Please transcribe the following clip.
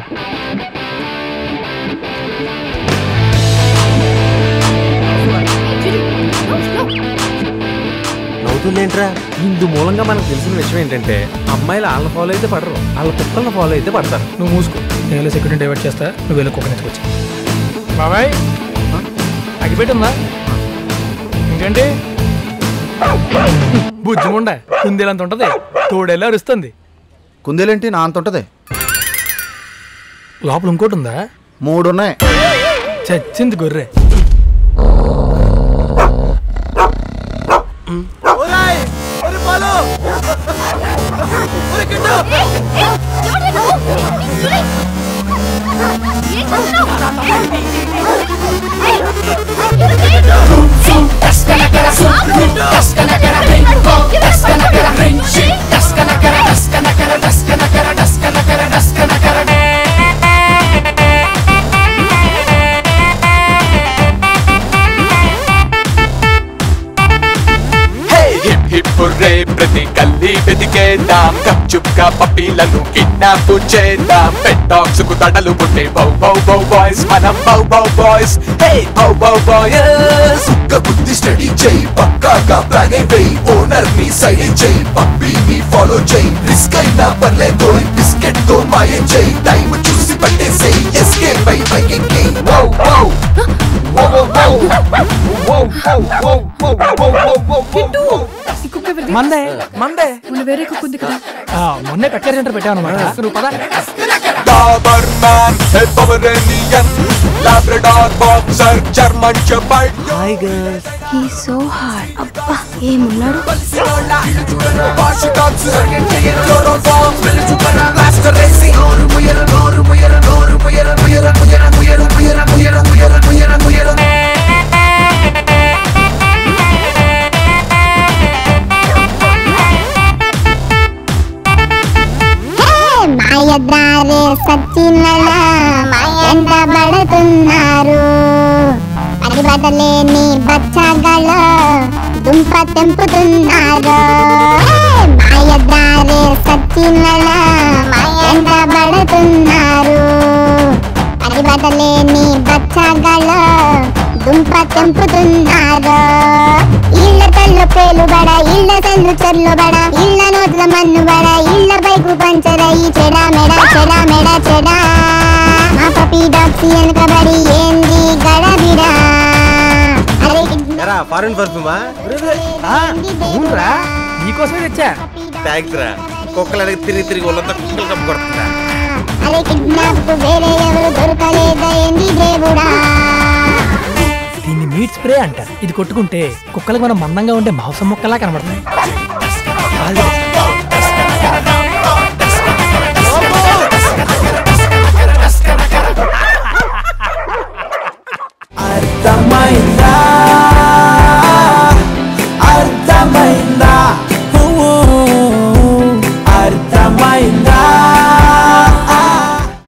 నవ్వుతుందేంట్రా ఇందు మూలంగా మనకు తెలిసిన విషయం ఏంటంటే అమ్మాయిలు వాళ్ళని ఫాలో అయితే పడరు వాళ్ళ కుక్కలను ఫాలో అయితే పడతారు నువ్వు మూసుకో నేను సెక్యూరిటీ డైవర్ట్ చేస్తా నువ్వు వెళ్ళి కుక్క నెత్తుకొచ్చి బాబాయ్ అగిపెట్టుందా ఇంకేంటి బుజ్జిముండ కుందేలంత ఉంటది తోడేలా అరుస్తుంది కుందేలేంటి నా అంత ఉంటది లోపల ఇంకోటి ఉందా మూడు ఉన్నాయి చచ్చింది గొర్రె హిప్ హిప్ హుర్రే ప్రతి గల్లీ వెతికేద్దాం గప్చుప్గా పప్పీలను కిడ్నాప్ చేద్దాం పెట్ డాగ్స్ కు తడలు పుట్టే బౌ బౌ బౌ బాయ్స్ మనం బౌ బౌ బాయ్స్ హే బౌ బౌ బాయ్స్ సుక్క బుద్ధి స్టడీ చేయి పక్కాగా ప్లాన్ అయిపోయి ఓనర్ ని సైడ్ చేయి పప్పీని ఫాలో చేయి రిస్క్ అయినా పర్లేదు బిస్కెట్ తో మాయం చేయి టైం చూసి పట్టేసేయి ఎస్కేప్ అయి పైకి వౌ వౌ మందే మందే మన వేరే కుక్క ఉంది కదా ఆ, మొన్నే పెట్ కేర్ సెంటర్ పెట్టాను అనమాట నువ్వు పద Doberman Pomeranian Labrador boxer German shepherd hi girls he so hard అబ్బా ఏమున్నాడు వాషికాక్స్ క్లోరోఫామ్ వెలుచుకర మాస్టర్ రేసింగ్ నోరు ముయర నోరు ముయర నోరు ముయర ముయర ముయర ముయర ముయర ముయర ముయర ముయర ముయర మాయద్రారే సచ్చినల ఎంట పడుతున్నారు అది బదలేని బచ్చగల దుంప తెంపుతున్నారు మాయద్రారే సచ్చినల ఎంట పడుతున్నారు అది బదలేని బచ్చగల దుంప తెంపుతున్నారు ఇళ్ళ తల్లు పేలుబడ ఇళ్ళ తల్లు చెర్లుబడ ఇళ్ళ నోట్ల మన్నుబడ ఇళ్ళ పైకు పంచరయి చెడా మెడ చెడా మెడ చెడా మా పపి డాక్సి వెనకబడి ఏంది గడబిడా అరే ఎరా ఫారెన్ పర్ఫ్యూమా అవునరా నీకోసమే తెచ్చా థ్యాంక్స్ రా కుక్కలు అడిగి తిరిగి తిరిగి వాళ్ళంతా కుక్కలు కప్పు కొడుతుందా అరే కిడ్నాప్ వేరే ఎవరు దొరకలేదా ఏంది దేవుడా దీన్ని మీట్ స్ప్రే అంట ఇది కొట్టుకుంటే కుక్కలకు మనం మందంగా ఉండే మాంసం మొక్కలా కనబడుతుంది